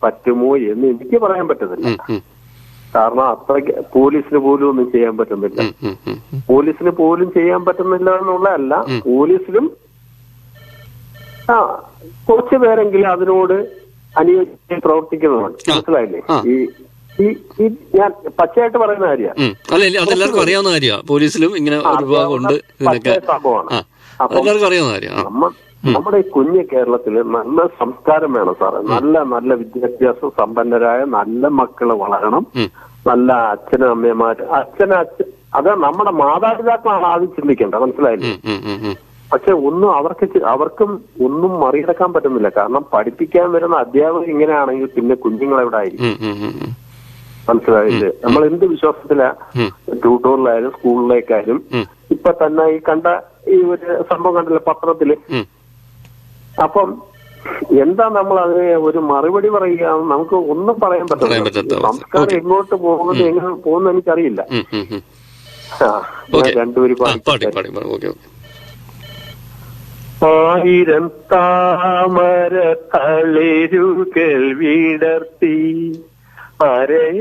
പറ്റുമോ എന്ന് എനിക്ക് പറയാൻ പറ്റുന്നില്ല ഉം, ഉം, കാരണം അത്രയ്ക്ക് പോലീസിന് പോലും ഒന്നും ചെയ്യാൻ പറ്റുന്നില്ല ഉം, ഉം, ഉം, ഉം. പോലീസിന് പോലും ചെയ്യാൻ പറ്റുന്നില്ല എന്നുള്ളതല്ല പോലീസിലും ആ കുറച്ചു പേരെങ്കിലും അതിനോട് അനുയോജ്യം പ്രവർത്തിക്കുന്നുണ്ട് ആ. മനസ്സിലായില്ലേ ആ. ഈ ഈ ഈ ഞാൻ പച്ചയായിട്ട് പറയുന്ന കാര്യമാണ് ഉം. അല്ല ഇല്ല, അതെല്ലാവർക്കും അറിയാവുന്ന കാര്യമാണ് പോലീസിലും ഇങ്ങനെ ഒരു വിഭാഗമുണ്ട് ഇതിനൊക്കെ പച്ചയ സംഭവമാണ് ആ അപ്പം അതെല്ലാവർക്കും അറിയാവുന്ന കാര്യമാണ് നമ്മ നമ്മുടെ ഈ കുഞ്ഞു കേരളത്തില് നല്ല സംസ്കാരം വേണം സാറേ നല്ല നല്ല വിദ്യാഭ്യാസം സമ്പന്നരായ നല്ല മക്കള് വളരണം ഉം. നല്ല അച്ഛനും അമ്മമാര് അച്ഛനും അച്ഛൻ അത് നമ്മുടെ മാതാപിതാക്കളാണ് ആദ്യം ചിന്തിക്കേണ്ടത് മനസ്സിലായില്ലേ ഉം, ഉം, ഉം, ഉം. പക്ഷെ ഒന്നും അവർക്ക് ചി- അവർക്കും ഒന്നും മറികടക്കാൻ പറ്റുന്നില്ല കാരണം പഠിപ്പിക്കാൻ വരുന്ന അധ്യാപകർ ഇങ്ങനെയാണെങ്കിൽ പിന്നെ കുഞ്ഞുങ്ങൾ എവിടെ ആയിരിക്കും ഉം, ഉം, ഉം, ഉം. മനസ്സിലായില്ലേ നമ്മൾ എന്ത് വിശ്വാസത്തിലാ ഉം. ട്യൂട്ടോറിലായാലും സ്കൂളിലേക്കായാലും ഉം. ഇപ്പൊ തന്നെ ഈ കണ്ട ഈ ഒരു സംഭവം കണ്ടില്ല പത്രത്തില് ഉം. അപ്പം എന്താ നമ്മൾ അതിന് ഒരു മറുപടി പറയുക നമുക്ക് ഒന്നും പറയാൻ പറയാൻ പറ്റാത്ത പറ്റില്ല അവസ്ഥ. സംസ്കാരം ഓക്കേ. എങ്ങോട്ട് പോകുന്നത് എങ്ങനെ പോകുന്നത് എനിക്കറിയില്ല ഉം, ഉം, ഉം. ആ, ഞാൻ ഓക്കെ രണ്ടുപേരും ആ, പാടി പാടി പാടി പാടി ഓക്കെ ഓക്കെ ആയിരം താമര തളിരുകൾ വിടർത്തി അരയ